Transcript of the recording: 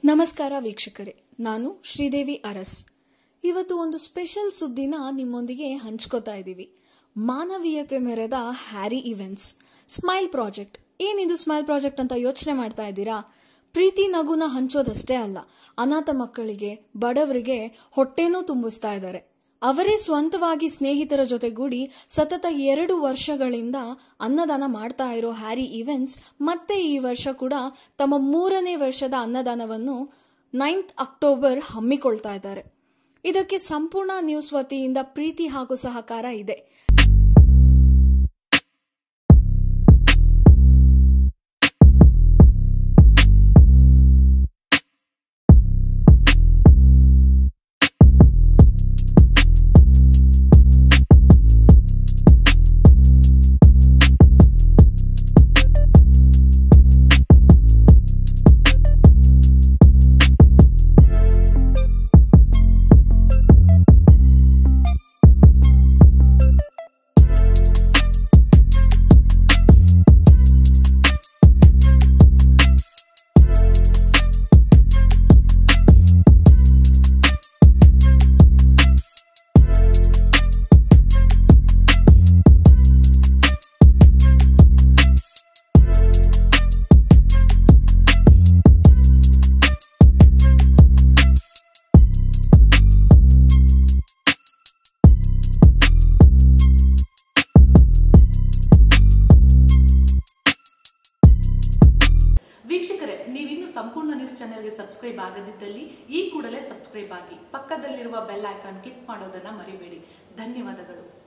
ನಮಸ್ಕಾರ ವೀಕ್ಷಕರೇ ನಾನು ಶ್ರೀದೇವಿ ಅರಸ್ ಇವತ್ತು ಒಂದು ಸ್ಪೆಷಲ್ ಸುದ್ದಿನ ನಿಮ್ಮೊಂದಿಗೆ ಹಂಚ್ಕೋತಾ ಇದ್ದೀವಿ ಮಾನವೀಯತೆ ಮೆರೆದ ಹ್ಯಾರಿ ಇವೆಂಟ್ಸ್ ಸ್ಮೈಲ್ ಪ್ರಾಜೆಕ್ಟ್ ಏನಿದು ಸ್ಮೈಲ್ ಪ್ರಾಜೆಕ್ಟ್ ಅಂತ ಯೋಚನೆ ಮಾಡ್ತಾ ಇದ್ದೀರಾ ಪ್ರೀತಿ ನಗುನ ಹಂಚೋದಷ್ಟೇ ಅಲ್ಲ ಅನಾಥ ಮಕ್ಕಳಿಗೆ ಬಡವರಿಗೆ ಹೊಟ್ಟೆನೂ ತುಂಬಿಸ್ತಾ ಇದ್ದಾರೆ ಅವರೇ ಸ್ವಂತವಾಗಿ ಸ್ನೇಹಿತರ ಜೊತೆಗೂಡಿ ಸತತ ಎರಡು ವರ್ಷಗಳಿಂದ ಅನ್ನದಾನ ಮಾಡ್ತಾ ಇರೋ ಹ್ಯಾರಿ ಇವೆಂಟ್ಸ್ ಮತ್ತೆ ಈ ವರ್ಷ ಕೂಡ ತಮ್ಮ ಮೂರನೇ ವರ್ಷದ ಅನ್ನದಾನವನ್ನು ನೈನ್ತ್ ಅಕ್ಟೋಬರ್ ಹಮ್ಮಿಕೊಳ್ತಾ ಇದ್ದಾರೆ ಇದಕ್ಕೆ ಸಂಪೂರ್ಣ ನ್ಯೂಸ್ ವತಿಯಿಂದ ಪ್ರೀತಿ ಹಾಗೂ ಸಹಕಾರ ಇದೆ ವೀಕ್ಷಕರೇ ನೀವಿನ್ನು ಸಂಪೂರ್ಣ ನ್ಯೂಸ್ ಚಾನೆಲ್ಗೆ ಸಬ್ಸ್ಕ್ರೈಬ್ ಆಗದಿದ್ದಲ್ಲಿ ಈ ಕೂಡಲೇ ಸಬ್ಸ್ಕ್ರೈಬ್ ಆಗಿ ಪಕ್ಕದಲ್ಲಿರುವ ಬೆಲ್ ಐಕಾನ್ ಕ್ಲಿಕ್ ಮಾಡೋದನ್ನ ಮರಿಬೇಡಿ ಧನ್ಯವಾದಗಳು